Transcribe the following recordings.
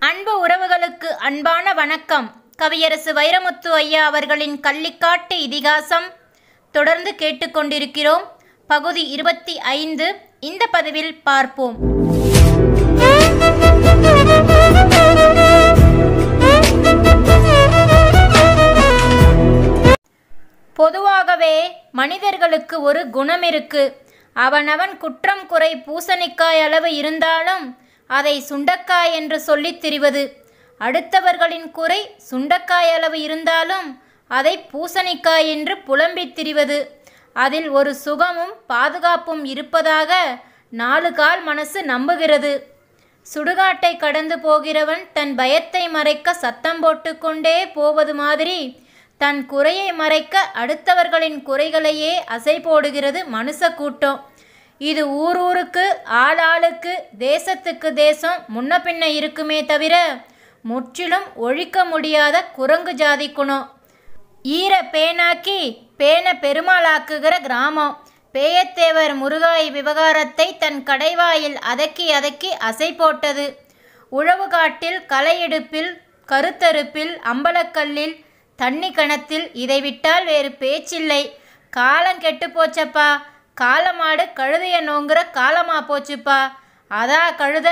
அன்பு உறவுகளுக்கு அன்பான வணக்கம் கவியரசு வைரமுத்து ஐயா அவர்களின் கள்ளிக்காட்டு இதிகாசம் தொடர்ந்து கேட்டுக்கொண்டிருக்கிறோம் பகுதி இருபத்தி ஐந்து இந்த பதிவில் பார்ப்போம் பொதுவாகவே மனிதர்களுக்கு ஒரு குணம் இருக்கு அவனவன் குற்றம் குறை பூசணிக்காய் அளவு இருந்தாலும் அதை சுண்டக்காய் என்று சொல்லித் திரிவது அடுத்தவர்களின் குறை சுண்டக்காய் அளவு இருந்தாலும் அதை பூசணிக்காய் என்று புலம்பித் திரிவது அதில் ஒரு சுகமும் பாதுகாப்பும் இருப்பதாக நாலு கால் மனசு நம்புகிறது சுடுகாட்டை கடந்து போகிறவன் தன் பயத்தை மறைக்க சத்தம் போட்டுக்கொண்டே போவது மாதிரி தன் குறையை மறைக்க அடுத்தவர்களின் குறைகளையே அசை போடுகிறது மனுஷ கூட்டம் இது ஊர் ஊருக்கு ஆளாளுக்கு தேசத்துக்கு தேசம் முன்ன பின்ன இருக்குமே தவிர முற்றிலும் ஒழிக்க முடியாத குரங்கு ஜாதி குணம் ஈர பேனாக்கி பேன பெருமாளாக்குகிற கிராமம் பேயத்தேவர் முருகாய் விவகாரத்தை தன் கடைவாயில் அதக்கி அதக்கி அசை போட்டது உழவுகாட்டில் களையெடுப்பில் கருத்தறுப்பில் அம்பலக்கல்லில் தண்ணி கணத்தில் இதை விட்டால் வேறு பேச்சில்லை காலம் கெட்டு போச்சப்பா காலமாடு கழுதைய நோங்குற காலமா போச்சுப்பா அதா கழுத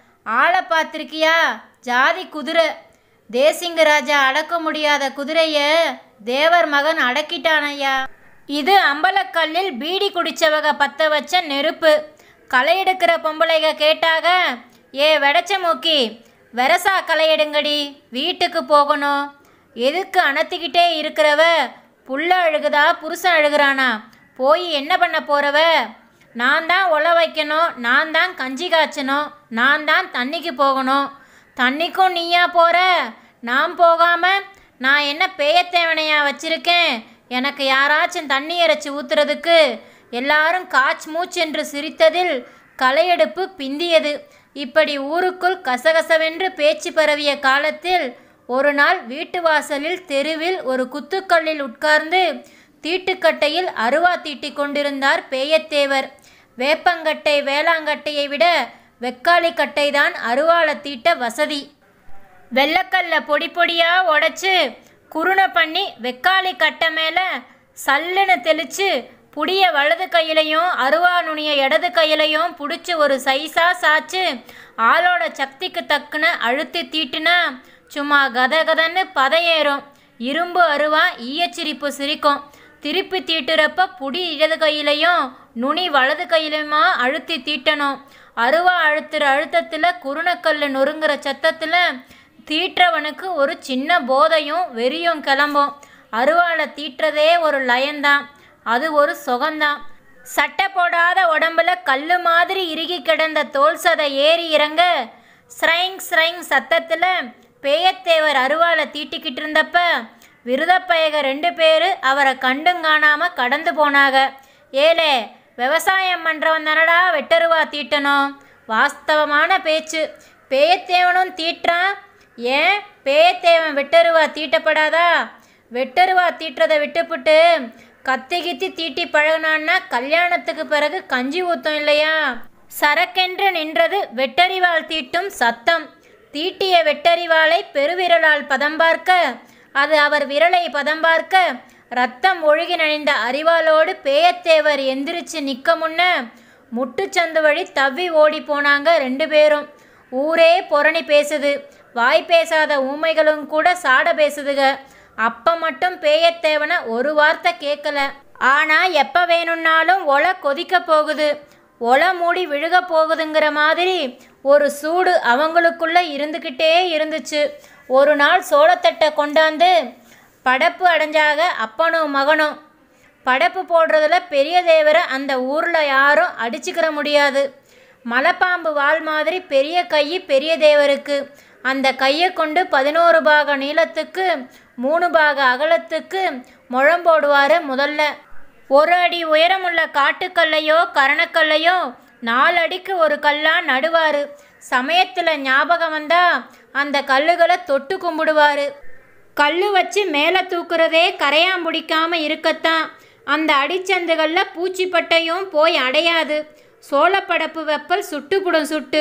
ஆளை பார்த்திருக்கியா ஜாதி குதிரை தேசிங்க ராஜா அடக்க முடியாத குதிரைய தேவர் மகன் அடக்கிட்டானையா இது அம்பலக்கல்லில் பீடி குடிச்சவக பத்த வச்ச நெருப்பு களை எடுக்கிற பொம்பளைக கேட்டாக ஏ வெடச்ச மூக்கி வெரசா களை எடுங்கடி வீட்டுக்கு போகணும் எதுக்கு அணத்திக்கிட்டே இருக்கிறவ புள்ள அழுகுதா புருஷன் அழுகுறானா போய் என்ன பண்ண போறவ நான் தான் ஒல வைக்கணும் நான் தான் கஞ்சி காய்ச்சணும் நான் தான் தண்ணிக்கு போகணும் தண்ணிக்கும் நீயா போற நான் போகாம நான் என்ன பேயத்தேவனையா வச்சிருக்கேன் எனக்கு யாராச்சும் தண்ணி இறைச்சி ஊத்துறதுக்கு எல்லாரும் காச் மூச்சென்று சிரித்ததில் களையெடுப்பு பிந்தியது இப்படி ஊருக்குள் கசகசவென்று பேச்சு பரவிய காலத்தில் ஒரு நாள் வீட்டு வாசலில் தெருவில் ஒரு குத்துக்கல்லில் உட்கார்ந்து தீட்டுக்கட்டையில் அருவா தீட்டிக் கொண்டிருந்தார் பேயத்தேவர் வேப்பங்கட்டை வேளாங்கட்டையை விட வெக்காளி கட்டைதான் அருவாள தீட்ட வசதி வெள்ளக்கல்ல பொடி பொடியா உடைச்சு குருணை பண்ணி வெக்காளி கட்டை மேலே சல்லுன்னு தெளிச்சு புடிய வலது கையிலையும் அருவா நுனிய இடது கையிலையும் பிடிச்சி ஒரு சைஸா சாச்சு ஆளோட சக்திக்கு தக்குன அழுத்தி தீட்டுனா சும்மா கத கதன்னு பதையேறும் இரும்பு அருவா ஈயச்சிரிப்பு சிரிக்கும் திருப்பி தீட்டுறப்ப புடி இடது கையிலையும் நுனி வலது கையிலையுமா அழுத்தி தீட்டணும் அருவா அழுத்துற அழுத்தத்தில் குருணக்கல் நொறுங்குற சத்தத்தில் தீட்டுறவனுக்கு ஒரு சின்ன போதையும் வெறியும் கிளம்பும் அருவாளை தீட்டுறதே ஒரு லயந்தான் அது ஒரு சுகந்தான் சட்டை போடாத உடம்புல கல்லு மாதிரி இறுகி கிடந்த தோல் சதை ஏறி இறங்க ஸ்ரைங் ஸ்ரைங் சத்தத்தில் பேயத்தேவர் அருவாளை தீட்டிக்கிட்டு இருந்தப்ப விருதப்பயக ரெண்டு பேர் அவரை கண்டும் காணாமல் கடந்து போனாங்க ஏலே விவசாயம் பண்ணுறவன் தானடா வெட்டருவா தீட்டணும் வாஸ்தவமான பேச்சு பேயத்தேவனும் தீட்டுறான் ஏன் பேயத்தேவன் வெட்டருவா தீட்டப்படாதா வெட்டருவா தீட்டுறதை விட்டுப்புட்டு கத்தி கித்தி தீட்டி பழகுனான்னா கல்யாணத்துக்கு பிறகு கஞ்சி ஊத்தம் இல்லையா சரக்கென்று நின்றது வெட்டறிவாள் தீட்டும் சத்தம் தீட்டிய வெட்டறிவாளை பெருவிரலால் பதம் பார்க்க அது அவர் விரலை பதம் பார்க்க ரத்தம் ஒழுகி நனைந்த அறிவாளோடு பேயத்தேவர் எந்திரிச்சு நிற்க முன்ன முட்டுச்சந்து வழி தவ்வி ஓடி போனாங்க ரெண்டு பேரும் ஊரே பொறணி பேசுது வாய் பேசாத ஊமைகளும் கூட சாட பேசுதுக அப்ப மட்டும் பேயத்தேவனை ஒரு வார்த்தை கேட்கல ஆனா எப்ப வேணும்னாலும் ஒலை கொதிக்க போகுது ஒலை மூடி விழுக போகுதுங்கிற மாதிரி ஒரு சூடு அவங்களுக்குள்ள இருந்துக்கிட்டே இருந்துச்சு ஒரு நாள் சோளத்தட்டை கொண்டாந்து படப்பு அடைஞ்சாக அப்பனும் மகனும் படப்பு போடுறதுல பெரிய தேவரை அந்த ஊரில் யாரும் அடிச்சுக்கிற முடியாது மலைப்பாம்பு வால் மாதிரி பெரிய கை பெரிய தேவருக்கு அந்த கையை கொண்டு பதினோரு பாக நீளத்துக்கு மூணு பாக அகலத்துக்கு முழம் போடுவார் முதல்ல ஒரு அடி உயரமுள்ள காட்டுக்கல்லையோ கரணக்கல்லையோ நாலு அடிக்கு ஒரு கல்லா நடுவார் சமயத்தில் ஞாபகம் வந்தா அந்த கல்லுகளை தொட்டு கும்பிடுவார் கல்லு வச்சு மேலே தூக்குறதே கரையான் பிடிக்காம இருக்கத்தான் அந்த அடிச்சந்துகளில் பூச்சிப்பட்டையும் போய் அடையாது சோளப்படப்பு வெப்பல் சுட்டுப்புடும் சுட்டு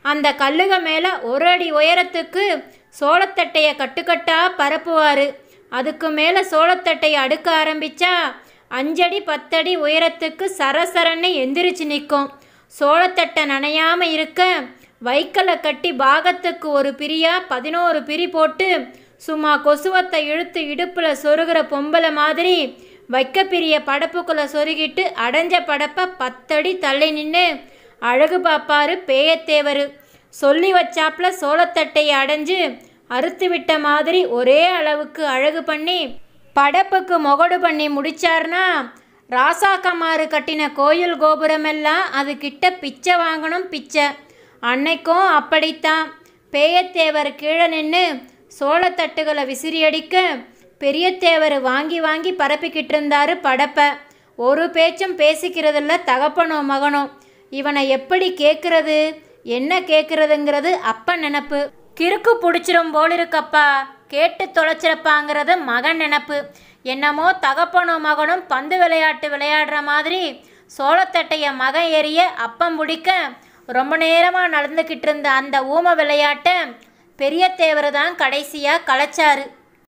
அந்த கல்லுக மேலே ஒரு அடி உயரத்துக்கு சோளத்தட்டையை கட்டுக்கட்டா பரப்புவார் அதுக்கு மேலே சோளத்தட்டையை அடுக்க ஆரம்பிச்சா அஞ்சடி பத்தடி உயரத்துக்கு சரசரன்னு எந்திரிச்சு நிற்கும் சோளத்தட்டை நனையாம இருக்க வைக்கலை கட்டி பாகத்துக்கு ஒரு பிரியா பதினோரு பிரி போட்டு சும்மா கொசுவத்தை இழுத்து இடுப்புல சொருகிற பொம்பளை மாதிரி வைக்க பிரிய படப்புக்குள்ள சொருகிட்டு அடைஞ்ச படப்பை பத்தடி தள்ளி நின்று அழகு பாப்பாரு பேயத்தேவர் சொல்லி வச்சாப்புல சோளத்தட்டையை அடைஞ்சு அறுத்து விட்ட மாதிரி ஒரே அளவுக்கு அழகு பண்ணி படப்புக்கு முகடு பண்ணி முடிச்சார்னா ராசாக்கமாறு கட்டின கோயில் கோபுரமெல்லாம் அது கிட்ட பிச்சை வாங்கணும் பிச்சை அன்னைக்கும் அப்படித்தான் பேயத்தேவர் கீழே நின்று சோளத்தட்டுகளை விசிறி அடிக்க பெரியத்தேவர் வாங்கி வாங்கி பரப்பிக்கிட்டு இருந்தாரு படப்பை ஒரு பேச்சும் பேசிக்கிறதில்ல தகப்பனோ மகனோ இவனை எப்படி கேட்கறது என்ன கேட்கறதுங்கிறது அப்ப நினப்பு கிறுக்கு பிடிச்சிரும் போல் இருக்கப்பா கேட்டு தொலைச்சிருப்பாங்கிறது மகன் நினப்பு என்னமோ தகப்பனும் மகனும் பந்து விளையாட்டு விளையாடுற மாதிரி சோளத்தட்டைய மகன் ஏறிய அப்பம் பிடிக்க ரொம்ப நேரமாக நடந்துக்கிட்டு இருந்த அந்த ஊம விளையாட்டை பெரியத்தேவர் தான் கடைசியாக கலைச்சாரு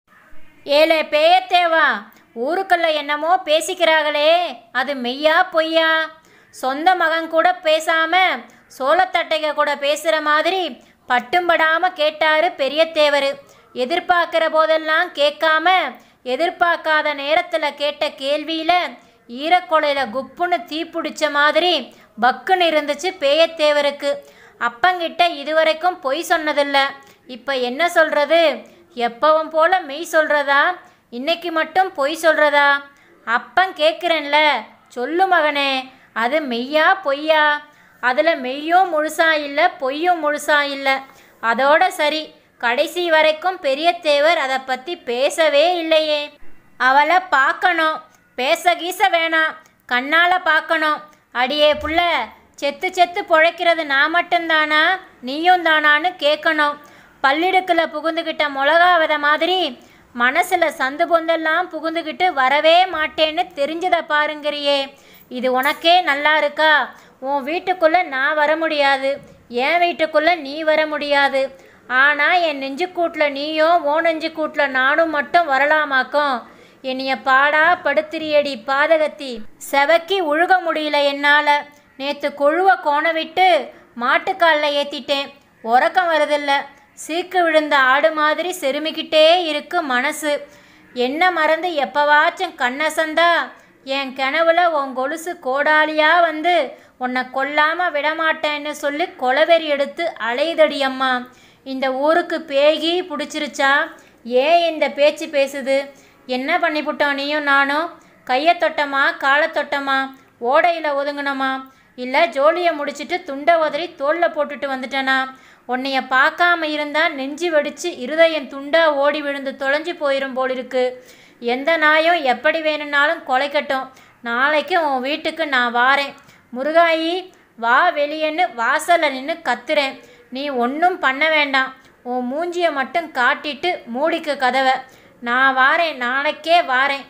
ஏலே பேயத்தேவா ஊருக்குள்ள என்னமோ பேசிக்கிறாங்களே அது மெய்யா பொய்யா சொந்த மகன் கூட பேசாம சோளத்தட்டைக கூட பேசுகிற மாதிரி பட்டும்படாம கேட்டாரு பெரியத்தேவர் எதிர்பார்க்கிற போதெல்லாம் கேட்காம எதிர்பார்க்காத நேரத்தில் கேட்ட கேள்வியில் ஈரக்கொலையில் குப்புன்னு தீ பிடிச்ச மாதிரி பக்குன்னு இருந்துச்சு பேயத்தேவருக்கு அப்பங்கிட்ட இதுவரைக்கும் பொய் சொன்னதில்ல இப்போ என்ன சொல்கிறது எப்பவும் போல மெய் சொல்கிறதா இன்னைக்கு மட்டும் பொய் சொல்கிறதா அப்பன் கேட்குறேன்ல சொல்லு மகனே அது மெய்யா பொய்யா அதில் மெய்யும் முழுசா இல்லை பொய்யும் முழுசா இல்லை அதோட சரி கடைசி வரைக்கும் பெரியத்தேவர் அதை பற்றி பேசவே இல்லையே அவளை பார்க்கணும் பேச கீச வேணாம் கண்ணால் பார்க்கணும் அடியே புள்ள செத்து செத்து பொழைக்கிறது நான் மட்டும்தானா நீயும் தானான்னு கேட்கணும் பல்லிடுக்கில் புகுந்துக்கிட்ட மிளகா வித மாதிரி மனசில் சந்து பொந்தெல்லாம் புகுந்துக்கிட்டு வரவே மாட்டேன்னு தெரிஞ்சதை பாருங்கிறியே இது உனக்கே நல்லா இருக்கா உன் வீட்டுக்குள்ளே நான் வர முடியாது என் வீட்டுக்குள்ளே நீ வர முடியாது ஆனால் என் நெஞ்சுக்கூட்டில் நீயும் ஓ நெஞ்சுக்கூட்டில் நானும் மட்டும் வரலாமாக்கும் என்னைய பாடா படுத்திரியடி பாதகத்தி செவக்கி உழுக முடியல என்னால் நேற்று கொழுவை கோண விட்டு மாட்டுக்காலில் ஏற்றிட்டேன் உறக்கம் வருதில்ல சீக்கு விழுந்த ஆடு மாதிரி செருமிக்கிட்டே இருக்கு மனசு என்ன மறந்து எப்பவாச்சும் கண்ணசந்தா என் கனவுல உன் கொலுசு கோடாலியா வந்து உன்னை கொல்லாம விடமாட்டேன்னு சொல்லி கொலவெறி எடுத்து அலையுதடி அம்மா இந்த ஊருக்கு பேகி பிடிச்சிருச்சா ஏன் இந்த பேச்சு பேசுது என்ன பண்ணிவிட்டோம் நீயும் நானும் கையை தொட்டமா காலை தொட்டமா ஓடையில் ஒதுங்கினோமா இல்லை ஜோலியை முடிச்சிட்டு துண்டை உதறி தோளில் போட்டுட்டு வந்துட்டேனா உன்னைய பார்க்காம இருந்தா நெஞ்சு வெடிச்சு இருதயம் துண்டா ஓடி விழுந்து தொலைஞ்சு போயிரும் போல் இருக்கு எந்த நாயும் எப்படி வேணும்னாலும் கொலைக்கட்டும் நாளைக்கு உன் வீட்டுக்கு நான் வாரேன் முருகாயி வா வெளியேன்னு வாசலில் நின்று கத்துறேன் நீ ஒன்றும் பண்ண வேண்டாம் உன் மூஞ்சியை மட்டும் காட்டிட்டு மூடிக்க கதவை நான் வாரேன் நாளைக்கே வாரேன்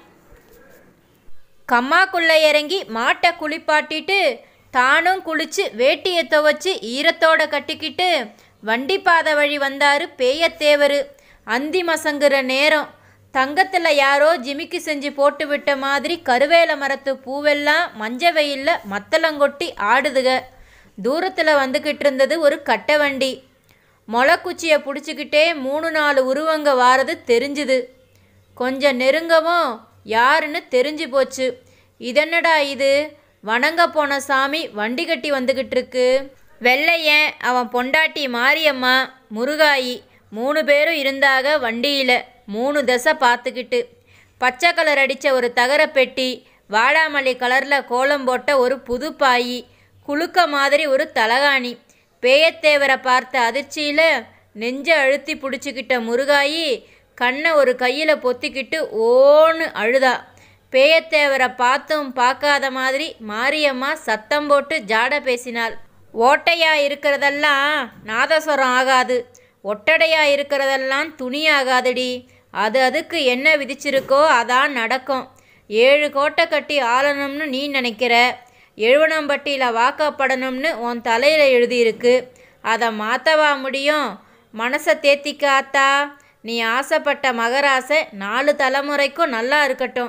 கம்மாக்குள்ளே இறங்கி மாட்டை குளிப்பாட்டிட்டு தானும் குளிச்சு வேட்டியை துவச்சி ஈரத்தோட கட்டிக்கிட்டு வண்டி பாதை வழி வந்தாரு பேயத்தேவர் அந்தி மசங்குற நேரம் தங்கத்தில் யாரோ ஜிமிக்கி செஞ்சு போட்டு விட்ட மாதிரி கருவேல மரத்து பூவெல்லாம் மஞ்ச வெயிலில் மத்தளங்கொட்டி ஆடுதுக தூரத்தில் வந்துக்கிட்டு இருந்தது ஒரு கட்டை வண்டி முளைக்குச்சியை பிடிச்சிக்கிட்டே மூணு நாலு உருவங்க வாரது தெரிஞ்சுது கொஞ்சம் நெருங்கவும் யாருன்னு தெரிஞ்சு போச்சு இதென்னடா இது வணங்க போன சாமி வண்டி கட்டி வந்துக்கிட்டு இருக்கு வெள்ளையன் அவன் பொண்டாட்டி மாரியம்மா முருகாயி மூணு பேரும் இருந்தாக வண்டியில் மூணு தசை பார்த்துக்கிட்டு பச்சை கலர் அடித்த ஒரு தகர பெட்டி வாடாமல்லி கலரில் கோலம் போட்ட ஒரு புது பாயி குலுக்க மாதிரி ஒரு தலகாணி பேயத்தேவரை பார்த்த அதிர்ச்சியில் நெஞ்ச அழுத்தி பிடிச்சிக்கிட்ட முருகாயி கண்ணை ஒரு கையில் பொத்திக்கிட்டு ஓன்னு அழுதா பேயத்தேவரை பார்த்தும் பார்க்காத மாதிரி மாரியம்மா சத்தம் போட்டு ஜாட பேசினாள் ஓட்டையா இருக்கிறதெல்லாம் நாதஸ்வரம் ஆகாது ஒட்டடையா இருக்கிறதெல்லாம் துணி ஆகாதுடி அது அதுக்கு என்ன விதிச்சிருக்கோ அதான் நடக்கும் ஏழு கோட்டை கட்டி ஆளணும்னு நீ நினைக்கிற எழுவனம்பட்டியில் வாக்கப்படணும்னு உன் தலையில் எழுதியிருக்கு அதை மாற்றவா முடியும் மனசை தேத்திக்க ஆத்தா நீ ஆசைப்பட்ட மகராசை நாலு தலைமுறைக்கும் நல்லா இருக்கட்டும்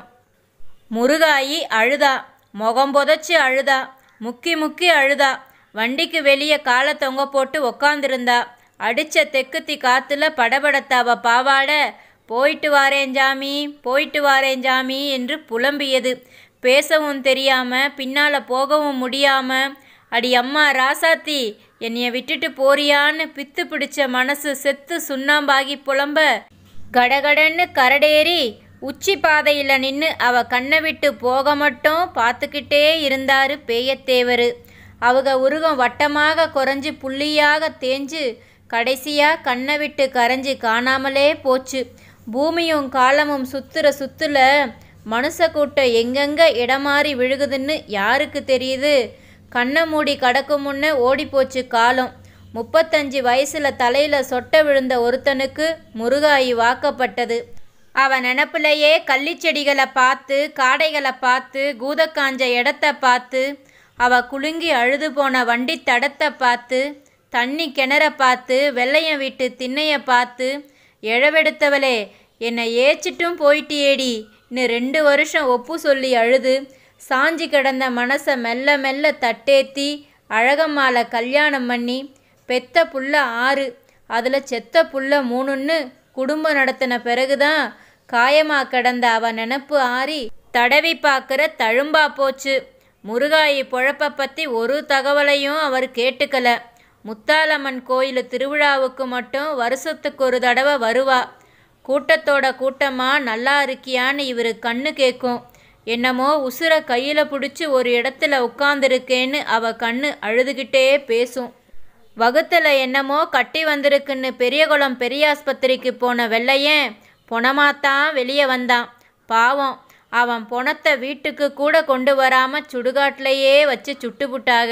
முருகாயி அழுதா முகம் புதைச்சி அழுதா முக்கி முக்கி அழுதா வண்டிக்கு வெளியே காலை தொங்க போட்டு உக்காந்துருந்தா அடிச்ச தெக்குத்தி காத்துல படபடத்தாவ பாவாட போயிட்டு வாரேன் ஜாமி போயிட்டு வாரேன் ஜாமி என்று புலம்பியது பேசவும் தெரியாம பின்னால போகவும் முடியாம அடி அம்மா ராசாத்தி என்னைய விட்டுட்டு போறியான்னு பித்து பிடிச்ச மனசு செத்து சுண்ணாம்பாகி புலம்ப கடகடன்னு கரடேறி உச்சி பாதையில் நின்று அவ கண்ணை விட்டு போக மட்டும் பார்த்துக்கிட்டே இருந்தாரு பேயத்தேவர் அவங்க உருகம் வட்டமாக குறைஞ்சு புள்ளியாக தேஞ்சு கடைசியா கண்ணை விட்டு கரைஞ்சு காணாமலே போச்சு பூமியும் காலமும் சுத்துற சுத்துல மனுஷ கூட்டம் எங்கெங்க இடமாறி விழுகுதுன்னு யாருக்கு தெரியுது கண்ணை மூடி கடக்கும் முன்னே ஓடிப்போச்சு காலம் முப்பத்தஞ்சு வயசுல தலையில சொட்ட விழுந்த ஒருத்தனுக்கு முருகாயி வாக்கப்பட்டது அவன் நினப்புலையே கள்ளிச்செடிகளை பார்த்து காடைகளை பார்த்து கூதக்காஞ்ச இடத்த பார்த்து அவ குலுங்கி அழுது போன வண்டி தடத்தை பார்த்து தண்ணி கிணற பார்த்து வெள்ளையன் வீட்டு திண்ணைய பார்த்து எழவெடுத்தவளே என்னை ஏச்சிட்டும் போயிட்டியேடி இன்னும் ரெண்டு வருஷம் ஒப்பு சொல்லி அழுது சாஞ்சி கிடந்த மனசை மெல்ல மெல்ல தட்டேத்தி அழகம்மாளை கல்யாணம் பண்ணி பெத்த புள்ள ஆறு அதில் செத்த புள்ள மூணுன்னு குடும்பம் நடத்தின பிறகுதான் காயமா கிடந்த அவ நினப்பு ஆறி தடவி பார்க்குற தழும்பா போச்சு முருகாயி பொழப்ப பற்றி ஒரு தகவலையும் அவர் கேட்டுக்கல முத்தாலம்மன் கோயில் திருவிழாவுக்கு மட்டும் வருஷத்துக்கு ஒரு தடவை வருவா கூட்டத்தோட கூட்டமா நல்லா இருக்கியான்னு இவர் கண்ணு கேட்கும் என்னமோ உசுரை கையில் பிடிச்சி ஒரு இடத்துல உட்காந்துருக்கேன்னு அவ கண்ணு அழுதுகிட்டே பேசும் வகுத்துல என்னமோ கட்டி வந்திருக்குன்னு பெரியகுளம் பெரியாஸ்பத்திரிக்கு போன வெள்ளையன் பொணமாத்தான் வெளியே வந்தான் பாவம் அவன் பொணத்தை வீட்டுக்கு கூட கொண்டு வராம சுடுகாட்டிலேயே வச்சு சுட்டுப்புட்டாக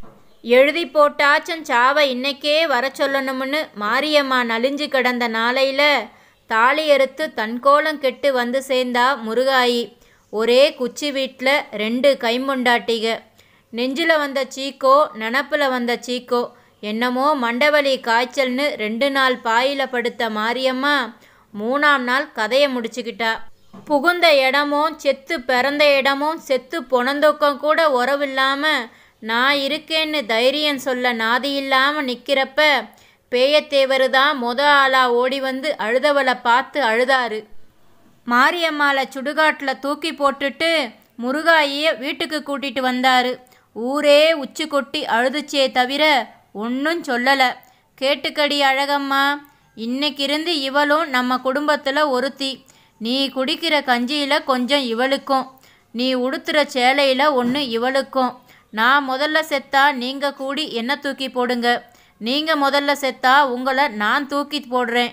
எழுதி போட்டாச்சும் சாவை இன்னைக்கே வர சொல்லணும்னு மாரியம்மா நலிஞ்சு கிடந்த நாளையில தாலி அறுத்து தன்கோலம் கெட்டு வந்து சேர்ந்தா முருகாயி ஒரே குச்சி வீட்டில் ரெண்டு கைமுண்டாட்டிக நெஞ்சில் வந்த சீக்கோ நினப்பில் வந்த சீக்கோ என்னமோ மண்டவலி காய்ச்சல்னு ரெண்டு நாள் பாயில படுத்த மாரியம்மா மூணாம் நாள் கதையை முடிச்சுக்கிட்டா புகுந்த இடமும் செத்து பிறந்த இடமும் செத்து பொணந்தொக்கம் கூட உறவில்லாம நான் இருக்கேன்னு தைரியம் சொல்ல நாதி இல்லாம நிக்கிறப்ப பேயத்தேவர் தான் முத ஆளா ஓடி வந்து அழுதவளை பார்த்து அழுதாரு மாரியம்மாளை சுடுகாட்டில் தூக்கி போட்டுட்டு முருகாயிய வீட்டுக்கு கூட்டிட்டு வந்தாரு ஊரே உச்சி கொட்டி அழுதுச்சே தவிர ஒன்றும் சொல்லலை கேட்டுக்கடி அழகம்மா இன்னைக்கிருந்து இவளும் நம்ம குடும்பத்தில் ஒருத்தி நீ குடிக்கிற கஞ்சியில் கொஞ்சம் இவளுக்கும் நீ உடுத்துற சேலையில் ஒன்று இவளுக்கும் நான் முதல்ல செத்தா நீங்கள் கூடி என்ன தூக்கி போடுங்க நீங்கள் முதல்ல செத்தா உங்களை நான் தூக்கி போடுறேன்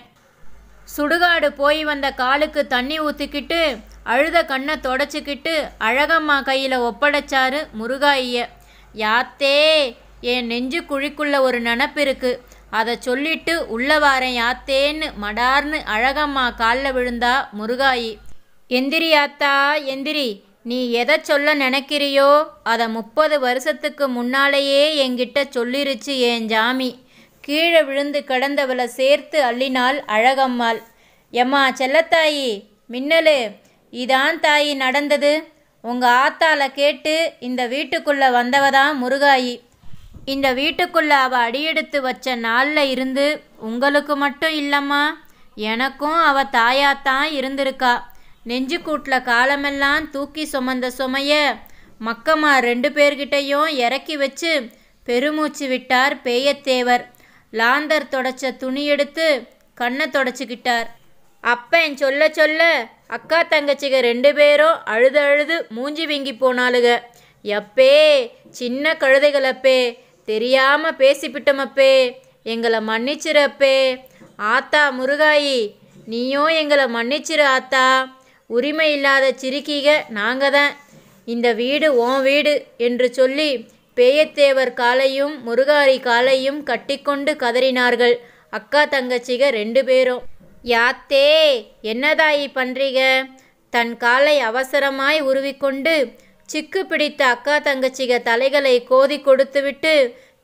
சுடுகாடு போய் வந்த காலுக்கு தண்ணி ஊற்றிக்கிட்டு அழுத கண்ணை தொடச்சிக்கிட்டு அழகம்மா கையில் ஒப்படைச்சாரு முருகாயிய யாத்தே என் நெஞ்சு குழிக்குள்ள ஒரு நினப்பு இருக்கு அதை சொல்லிட்டு உள்ள வாரேன் யாத்தேன்னு மடார்னு அழகம்மா காலில் விழுந்தா முருகாயி எந்திரி யாத்தா எந்திரி நீ எதை சொல்ல நினைக்கிறியோ அதை முப்பது வருஷத்துக்கு முன்னாலேயே என்கிட்ட சொல்லிருச்சு என் ஜாமி கீழே விழுந்து கிடந்தவளை சேர்த்து அள்ளினாள் அழகம்மாள் எம்மா செல்லத்தாயி மின்னலு இதான் தாயி நடந்தது உங்க ஆத்தால கேட்டு இந்த வீட்டுக்குள்ள வந்தவ தான் முருகாயி இந்த வீட்டுக்குள்ள அவ அடியெடுத்து வச்ச நாள்ல இருந்து உங்களுக்கு மட்டும் இல்லம்மா எனக்கும் அவ தாயாத்தான் இருந்திருக்கா நெஞ்சுக்கூட்டில் காலமெல்லாம் தூக்கி சுமந்த சுமைய மக்கம்மா ரெண்டு பேர்கிட்டையும் இறக்கி வச்சு பெருமூச்சு விட்டார் பேயத்தேவர் லாந்தர் தொடச்ச துணி எடுத்து கண்ணை தொடச்சிக்கிட்டார் அப்பன் சொல்ல சொல்ல அக்கா தங்கச்சிக ரெண்டு பேரும் அழுது அழுது மூஞ்சி வீங்கி போனாளுக எப்பே சின்ன கழுதைகளப்பே தெரியாம பேசிப்பிட்டமப்பே எங்களை மன்னிச்சிரப்பே ஆத்தா முருகாயி நீயும் எங்களை மன்னிச்சிரு ஆத்தா உரிமை இல்லாத சிறுக்கிக நாங்க தான் இந்த வீடு உன் வீடு என்று சொல்லி பேயத்தேவர் காலையும் முருகாரி காலையும் கட்டிக்கொண்டு கதறினார்கள் அக்கா தங்கச்சிக ரெண்டு பேரும் யாத்தே என்னதாயி பண்றீங்க தன் காலை அவசரமாய் உருவிக்கொண்டு சிக்கு பிடித்த அக்கா தங்கச்சிக தலைகளை கோதி கொடுத்துவிட்டு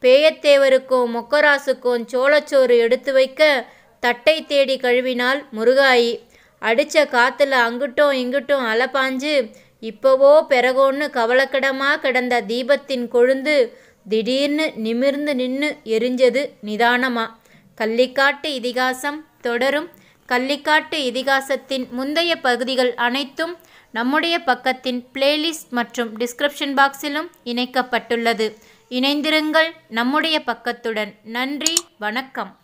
பேயத்தேவருக்கும் மொக்கராசுக்கும் சோளச்சோறு எடுத்து வைக்க தட்டை தேடி கழுவினாள் முருகாயி அடித்த காற்றுல அங்கிட்டும் இங்கிட்டும் அலப்பாஞ்சு இப்போவோ பிறகோன்னு கவலக்கிடமா கிடந்த தீபத்தின் கொழுந்து திடீர்னு நிமிர்ந்து நின்று எரிஞ்சது நிதானமா கள்ளிக்காட்டு இதிகாசம் தொடரும் கள்ளிக்காட்டு இதிகாசத்தின் முந்தைய பகுதிகள் அனைத்தும் நம்முடைய பக்கத்தின் பிளேலிஸ்ட் மற்றும் டிஸ்கிரிப்ஷன் பாக்ஸிலும் இணைக்கப்பட்டுள்ளது இணைந்திருங்கள் நம்முடைய பக்கத்துடன் நன்றி வணக்கம்